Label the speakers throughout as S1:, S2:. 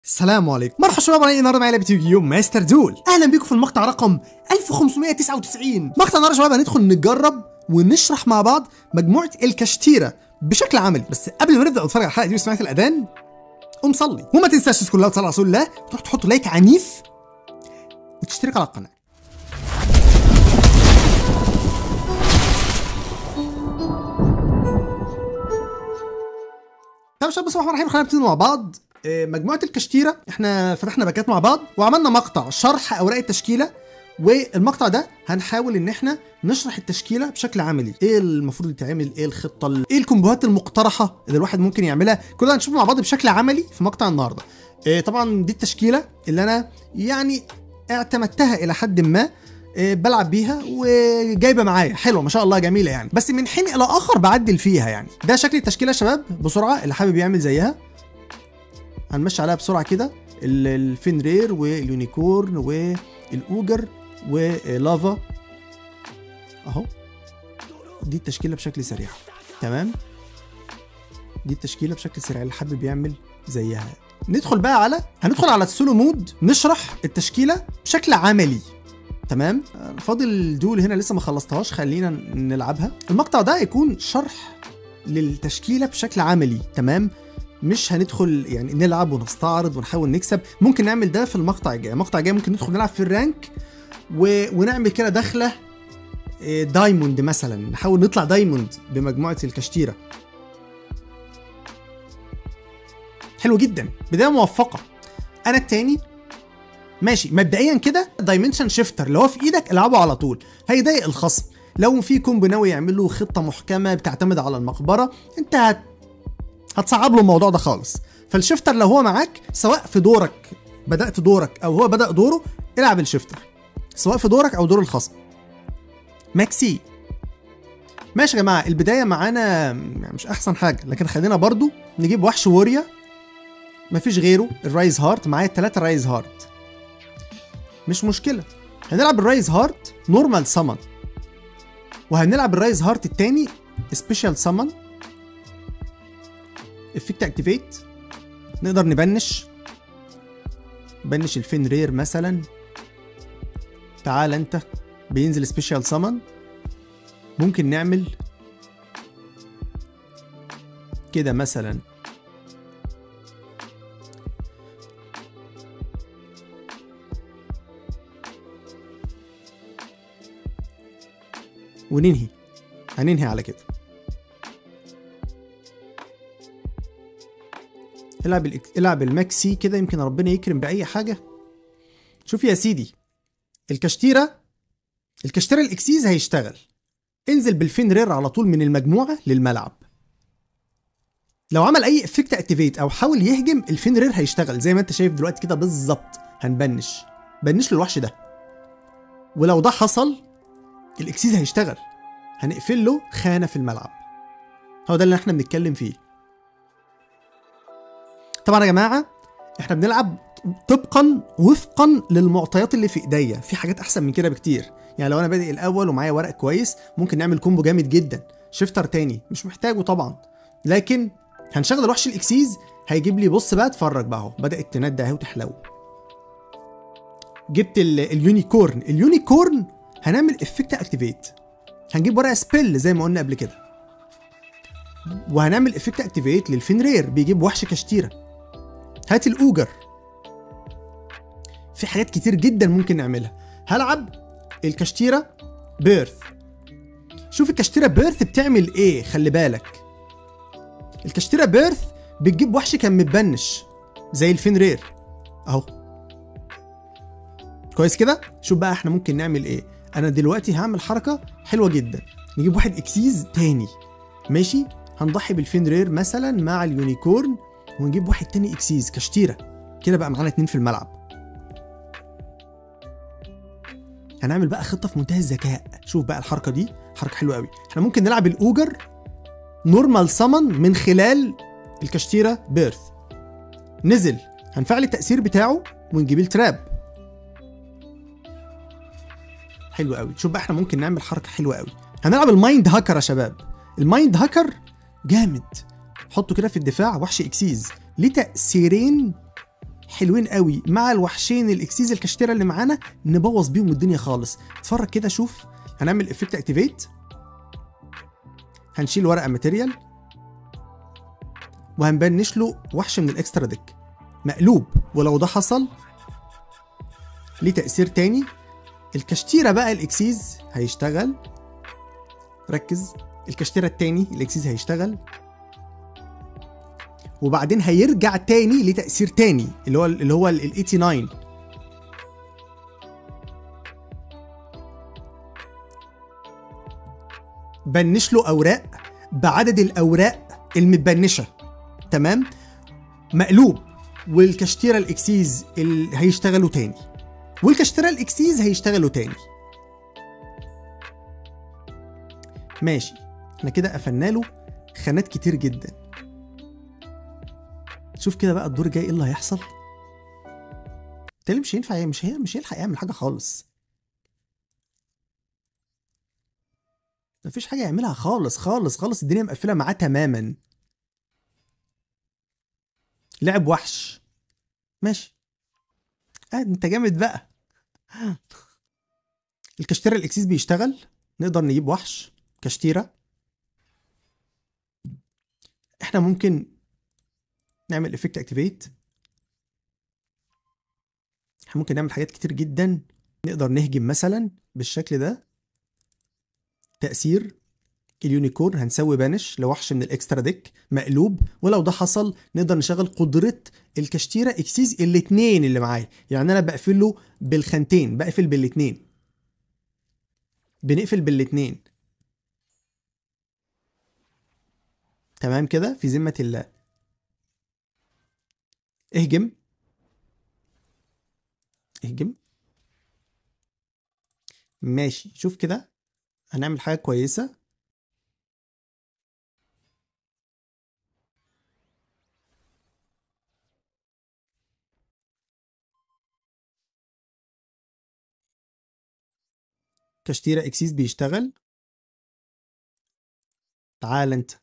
S1: السلام عليكم مرحبا شباب انا النهارده معايا لعبه يوجيو ماستر دول اهلا بيكم في المقطع رقم 1599 مقطع النهارده يا شباب هندخل نجرب ونشرح مع بعض مجموعه الكشتيره بشكل عملي بس قبل ما نبدا نتفرج على الحلقه دي وسمعت الاذان قوم صلي وما تنساش تذكر الله وتصلي على رسول الله وتروح تحط لايك عنيف وتشترك على القناه طب يا شباب بسم الله الرحمن الرحيم خلينا نبتدي مع بعض آه، مجموعه الكشتيره احنا فتحنا باكات مع بعض وعملنا مقطع شرح اوراق التشكيله والمقطع ده هنحاول ان احنا نشرح التشكيله بشكل عملي ايه المفروض يتعمل ايه الخطه ال- ايه الكومبوهات المقترحه اللي الواحد ممكن يعملها كل ده هنشوفه مع بعض بشكل عملي في مقطع النهارده آه، طبعا دي التشكيله اللي انا يعني اعتمدتها الى حد ما آه، بلعب بيها وجايبه معايا حلوه ما شاء الله جميله يعني بس من حين الى اخر بعدل فيها يعني ده شكل التشكيله يا شباب بسرعه اللي حابب يعمل زيها هنمشي عليها بسرعه كده ال- الفينرير واليونيكورن والاوجر ولافا اهو دي التشكيله بشكل سريع تمام دي التشكيله بشكل سريع اللي حابب يعمل زيها ندخل بقى على هندخل على السولو مود نشرح التشكيله بشكل عملي تمام آه، فاضل دول هنا لسه ما خلصتهاش خلينا نلعبها المقطع ده يكون شرح للتشكيله بشكل عملي تمام مش هندخل يعني نلعب ونستعرض ونحاول نكسب ممكن نعمل ده في المقطع الجاي المقطع الجاي ممكن ندخل نلعب في الرانك و... ونعمل كده دخله آه، دايموند مثلا نحاول نطلع دايموند بمجموعه الكشتيره حلو جدا بدايه موفقه انا التاني ماشي مبدئيا كده دايمنشن شيفتر اللي هو في ايدك العبه على طول هيضايق الخصم لو في كومبو ناوي يعمل له خطه محكمه بتعتمد على المقبره انت هت... هتصعب له الموضوع ده خالص فالشيفتر لو هو معاك سواء في دورك بدات دورك او هو بدا دوره العب الشيفتر سواء في دورك او دور الخصم ماكسي ماشي يا جماعه البدايه معانا يعني مش احسن حاجه لكن خلينا برضو نجيب وحش ووريا مفيش غيره الرايز هارت معايا التلاتة رايز هارت مش مشكله هنلعب الرايز هارت نورمال سمن وهنلعب الرايز هارت التاني سبيشال سمن افكت اكتيفيت نقدر نبنش نبنش الفين رير مثلا تعال انت بينزل سبيشال سمن ممكن نعمل كده مثلا وننهي هننهي على كده العب الإك... العب الماكسي كده يمكن ربنا يكرم بأي حاجة شوف يا سيدي الكشتيرة الكشتيرة الإكسيز هيشتغل انزل بالفين رير على طول من المجموعة للملعب لو عمل أي افكت اكتيفيت أو حاول يهجم الفين رير هيشتغل زي ما أنت شايف دلوقتي كده بالظبط هنبنش بنش له الوحش ده ولو ده حصل الإكسيز هيشتغل هنقفل له خانة في الملعب هو ده اللي احنا بنتكلم فيه طبعا يا جماعه احنا بنلعب طبقا وفقا للمعطيات اللي في ايديا في حاجات احسن من كده بكتير يعني لو انا بادئ الاول ومعايا ورق كويس ممكن نعمل كومبو جامد جدا شيفتر تاني مش محتاجه طبعا لكن هنشغل الوحش الاكسيز هيجيب لي بص بقى اتفرج بقى اهو بدات تندى اهي وتحلو جبت ال- اليونيكورن اليونيكورن هنعمل افكت اكتيفيت هنجيب ورقه سبيل زي ما قلنا قبل كده وهنعمل افكت اكتيفيت للفين رير بيجيب وحش كشتيره هات الاوجر في حاجات كتير جدا ممكن نعملها هلعب الكشتيره بيرث شوف الكشتيره بيرث بتعمل ايه خلي بالك الكشتيره بيرث بتجيب وحش كان متبنش زي الفين رير اهو كويس كده شوف بقى احنا ممكن نعمل ايه انا دلوقتي هعمل حركه حلوه جدا نجيب واحد اكسيز تاني ماشي هنضحي بالفين رير مثلا مع اليونيكورن ونجيب واحد تاني اكسيز كشتيره كده بقى معانا اتنين في الملعب هنعمل بقى خطه في منتهى الذكاء شوف بقى الحركه دي حركه حلوه قوي احنا ممكن نلعب الاوجر نورمال سمن من خلال الكشتيره بيرث نزل هنفعل التاثير بتاعه ونجيب التراب حلو قوي شوف بقى احنا ممكن نعمل حركه حلوه قوي هنلعب المايند هاكر يا شباب المايند هاكر جامد حطه كده في الدفاع وحش اكسيز ليه تاثيرين حلوين قوي مع الوحشين الاكسيز الكشتيره اللي معانا نبوظ بيهم الدنيا خالص اتفرج كده شوف هنعمل افكت اكتيفيت هنشيل ورقه ماتيريال وهنبنش له وحش من الاكسترا ديك مقلوب ولو ده حصل ليه تأثير تاني الكشتيرة بقى الإكسيز هيشتغل ركز الكشتيرة التاني الإكسيز هيشتغل وبعدين هيرجع تاني لتأثير تاني اللي هو اللي هو ال 89 بنش له أوراق بعدد الأوراق المتبنشة تمام مقلوب والكشتيرة الإكسيز اللي هيشتغلوا تاني والكشتيرة الإكسيز هيشتغلوا تاني ماشي احنا كده قفلنا له خانات كتير جدا شوف كده بقى الدور الجاي ايه اللي هيحصل تالي مش هينفع مش هي مش هيلحق يعمل حاجه خالص مفيش حاجه يعملها خالص خالص خالص الدنيا مقفله معاه تماما لعب وحش ماشي آه انت جامد بقى الكشتيرة الاكسيس بيشتغل نقدر نجيب وحش كشتيرة احنا ممكن نعمل افكت اكتيفيت احنا ممكن نعمل حاجات كتير جدا نقدر نهجم مثلا بالشكل ده تأثير اليونيكورن هنسوي بانش لوحش من الاكسترا ديك مقلوب ولو ده حصل نقدر نشغل قدرة الكشتيرة اكسيز الاتنين اللي معايا يعني انا بقفل له بالخانتين بقفل بالاتنين بنقفل بالاتنين تمام كده في ذمة الله اهجم اهجم ماشي شوف كده هنعمل حاجة كويسة كشتيرة اكسيس بيشتغل تعال انت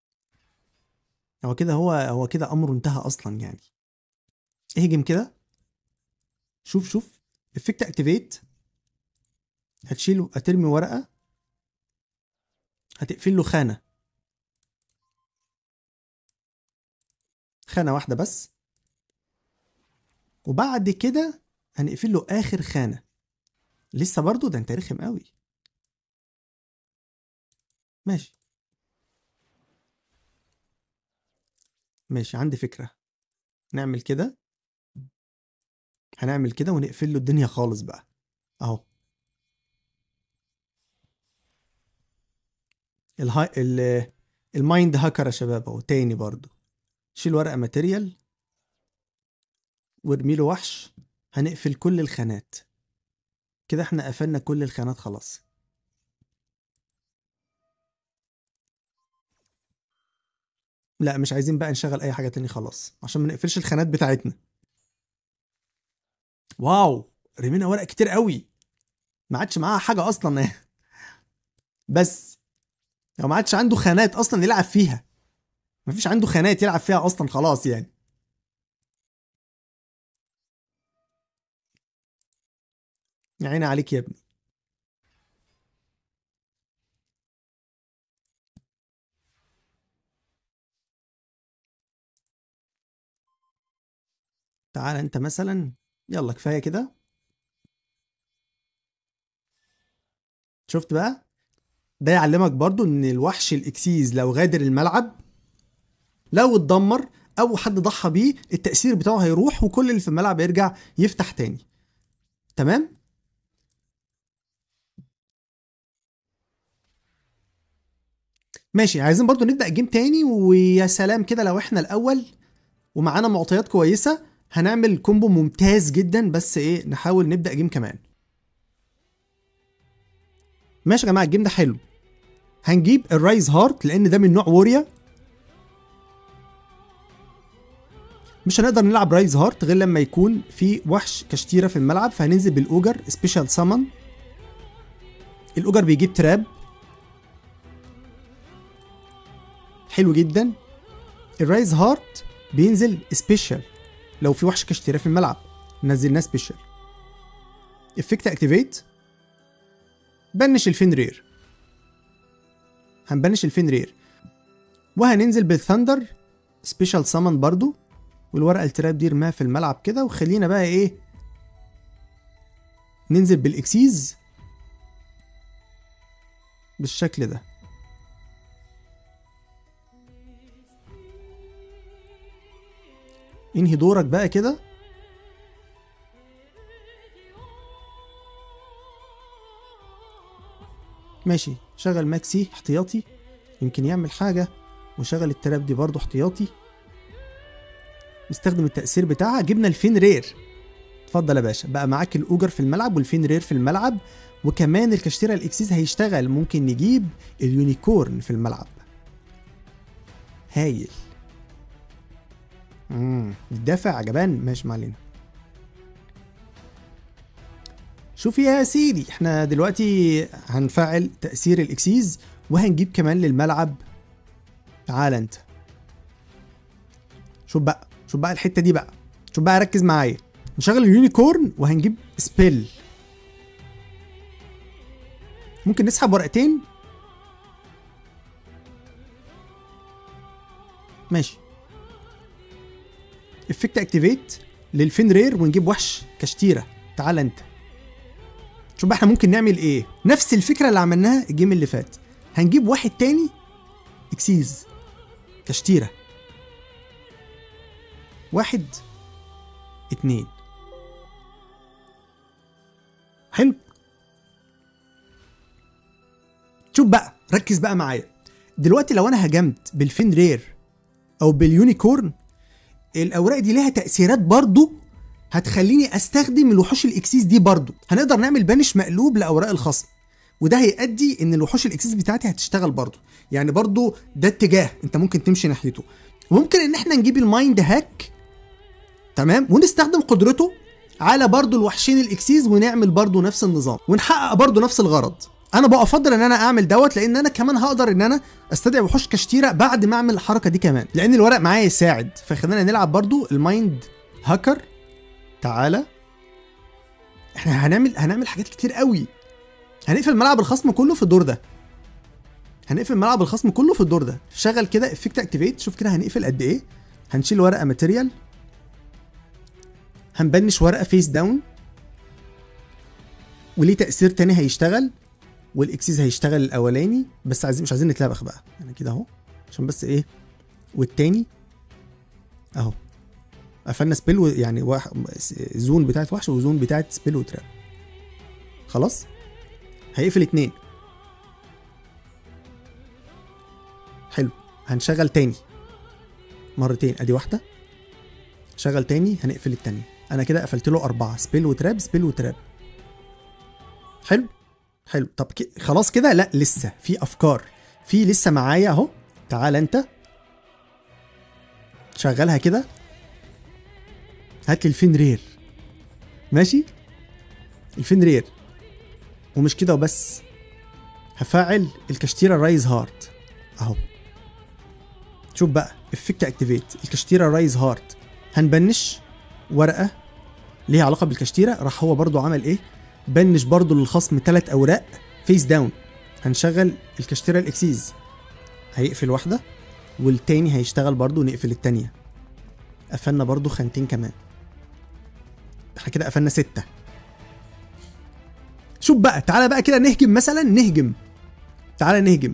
S1: هو كده هو هو كده امره انتهى اصلا يعني اهجم كده شوف شوف افكت اكتيفيت هتشيله هترمي ورقه هتقفل له خانه خانه واحده بس وبعد كده هنقفل له اخر خانه لسه برضو ده انت رخم قوي ماشي ماشي عندي فكرة نعمل كده هنعمل كده ونقفل له الدنيا خالص بقى اهو الهاي ال المايند هاكر يا شباب اهو تاني برضو شيل ورقة ماتيريال وارمي له وحش هنقفل كل الخانات كده احنا قفلنا كل الخانات خلاص لا مش عايزين بقى نشغل اي حاجه تاني خلاص عشان ما نقفلش الخانات بتاعتنا واو رمينا ورق كتير قوي ما عادش معاها حاجه اصلا بس هو ما عادش عنده خانات اصلا يلعب فيها ما فيش عنده خانات يلعب فيها اصلا خلاص يعني يا عيني عليك يا ابني تعال انت مثلا يلا كفايه كده شفت بقى ده يعلمك برضو ان الوحش الاكسيز لو غادر الملعب لو اتدمر او حد ضحى بيه التأثير بتاعه هيروح وكل اللي في الملعب يرجع يفتح تاني تمام ماشي عايزين برضو نبدأ جيم تاني ويا سلام كده لو احنا الأول ومعانا معطيات كويسة هنعمل كومبو ممتاز جدا بس ايه نحاول نبدأ جيم كمان ماشي يا جماعة الجيم ده حلو هنجيب الرايز هارت لأن ده من نوع ووريا مش هنقدر نلعب رايز هارت غير لما يكون في وحش كشتيرة في الملعب فهننزل بالأوجر سبيشال سامن الأوجر بيجيب تراب حلو جدا الرايز هارت بينزل سبيشال لو في وحش كشتيره في الملعب نزلناه سبيشال افكت اكتيفيت بنش الفينرير هنبنش الفينرير وهننزل بالثندر سبيشال سامن برضو والورقه التراب دي رماها في الملعب كده وخلينا بقى ايه ننزل بالاكسيز بالشكل ده انهي دورك بقى كده ماشي شغل ماكسي احتياطي يمكن يعمل حاجة وشغل التراب دي برضو احتياطي نستخدم التأثير بتاعها جبنا الفين رير اتفضل يا باشا بقى معاك الاوجر في الملعب والفين رير في الملعب وكمان الكاشتيرا الاكسيز هيشتغل ممكن نجيب اليونيكورن في الملعب هايل امم الدافع جبان ماشي ما علينا شوف يا سيدي احنا دلوقتي هنفعل تأثير الاكسيز وهنجيب كمان للملعب تعال انت شوف بقى شوف بقى الحتة دي بقى شوف بقى ركز معايا نشغل اليونيكورن وهنجيب سبيل ممكن نسحب ورقتين ماشي افكت اكتيفيت للفين رير ونجيب وحش كشتيره تعال انت شوف بقى احنا ممكن نعمل ايه نفس الفكره اللي عملناها الجيم اللي فات هنجيب واحد تاني اكسيز كشتيره واحد اتنين حلو شوف بقى ركز بقى معايا دلوقتي لو انا هجمت بالفين رير او باليونيكورن الاوراق دي ليها تاثيرات برضو هتخليني استخدم الوحوش الاكسيس دي برضو هنقدر نعمل بانش مقلوب لاوراق الخصم وده هيؤدي ان الوحوش الاكسيس بتاعتي هتشتغل برضو يعني برضو ده اتجاه انت ممكن تمشي ناحيته وممكن ان احنا نجيب المايند هاك تمام ونستخدم قدرته على برضو الوحشين الاكسيز ونعمل برضو نفس النظام ونحقق برضو نفس الغرض انا بقى افضل ان انا اعمل دوت لان انا كمان هقدر ان انا استدعي وحوش كشتيره بعد ما اعمل الحركه دي كمان لان الورق معايا يساعد فخلينا نلعب برضو المايند هاكر تعالى احنا هنعمل هنعمل حاجات كتير قوي هنقفل ملعب الخصم كله في الدور ده هنقفل ملعب الخصم كله في الدور ده شغل كده افكت اكتيفيت شوف كده هنقفل قد ايه هنشيل ورقه ماتيريال هنبنش ورقه فيس داون وليه تاثير تاني هيشتغل والاكسيز هيشتغل الاولاني بس عايزين مش عايزين نتلبخ بقى يعني كده اهو عشان بس ايه والتاني اهو قفلنا سبيل و- يعني واحد زون بتاعت وحش وزون بتاعت سبيل وتراب خلاص هيقفل اتنين حلو هنشغل تاني مرتين ادي واحده شغل تاني هنقفل التانية انا كده قفلت له اربعه سبيل وتراب سبيل وتراب حلو حلو طب ك... خلاص كده لا لسه في افكار في لسه معايا اهو تعال انت شغلها كده هات لي الفين رير ماشي الفين رير ومش كده وبس هفعل الكشتيره رايز هارت اهو شوف بقى افكت اكتيفيت الكشتيره رايز هارت هنبنش ورقه ليها علاقه بالكشتيره راح هو برضو عمل ايه بنش برضو للخصم ثلاث اوراق فيس داون هنشغل الكشتيره الاكسيز هيقفل واحده والتاني هيشتغل برضو نقفل التانية قفلنا برضو خانتين كمان احنا كده قفلنا ستة شوف بقى تعالى بقى كده نهجم مثلا نهجم تعالى نهجم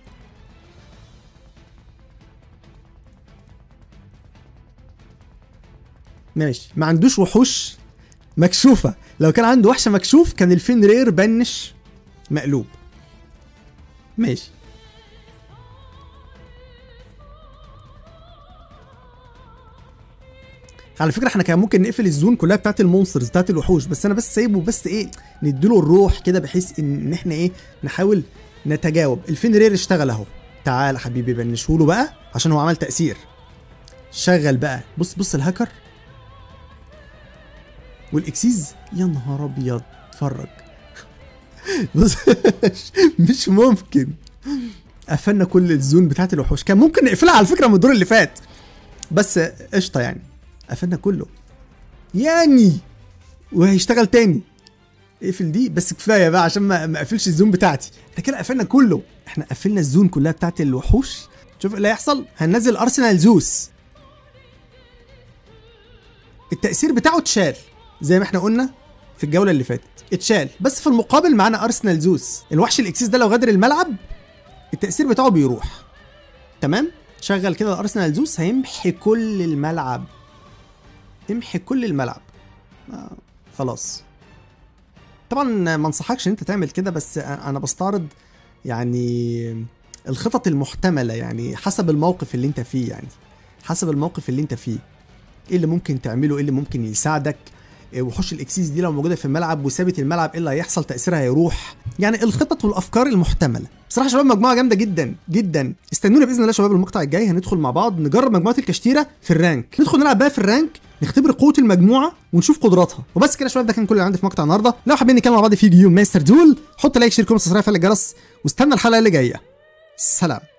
S1: ماشي ما عندوش وحوش مكشوفة لو كان عنده وحشة مكشوف كان الفين رير بنش مقلوب ماشي على فكره احنا كان ممكن نقفل الزون كلها بتاعت المونسترز بتاعت الوحوش بس انا بس سايبه بس ايه نديله الروح كده بحيث ان إن احنا ايه نحاول نتجاوب الفين رير اشتغل اهو تعال حبيبي بنشوله بقى عشان هو عمل تاثير شغل بقى بص بص الهاكر والاكسيز يا نهار ابيض اتفرج بص مش ممكن قفلنا كل الزون بتاعت الوحوش كان ممكن نقفلها على فكره من الدور اللي فات بس قشطه يعني قفلنا كله يعني وهيشتغل تاني اقفل دي بس كفايه بقى عشان ما ما اقفلش الزون بتاعتي احنا كده قفلنا كله احنا قفلنا الزون كلها بتاعت الوحوش شوف إيه اللي هيحصل هننزل ارسنال زوس التاثير بتاعه اتشال زي ما احنا قلنا في الجوله اللي فاتت اتشال بس في المقابل معانا ارسنال زوس الوحش الاكسيس ده لو غادر الملعب التاثير بتاعه بيروح تمام شغل كده الارسنال زوس هيمحي كل الملعب امحي كل الملعب آه خلاص طبعا ما انصحكش ان انت تعمل كده بس انا بستعرض يعني الخطط المحتمله يعني حسب الموقف اللي انت فيه يعني حسب الموقف اللي انت فيه ايه اللي ممكن تعمله ايه اللي ممكن يساعدك إيه وحوش الاكسيس دي لو موجوده في الملعب وثابت الملعب ايه اللي هيحصل تاثيرها هيروح يعني الخطط والافكار المحتمله بصراحه شباب مجموعه جامده جدا جدا استنونا باذن الله شباب المقطع الجاي هندخل مع بعض نجرب مجموعه الكشتيره في الرانك ندخل نلعب بقى في الرانك نختبر قوه المجموعه ونشوف قدراتها وبس كده يا شباب ده كان كل اللي عندي في مقطع النهارده لو حابين نتكلم مع بعض في جيوم ماستر دول حط لايك شير كومنت سبسكرايب فعل الجرس واستنى الحلقه اللي جايه سلام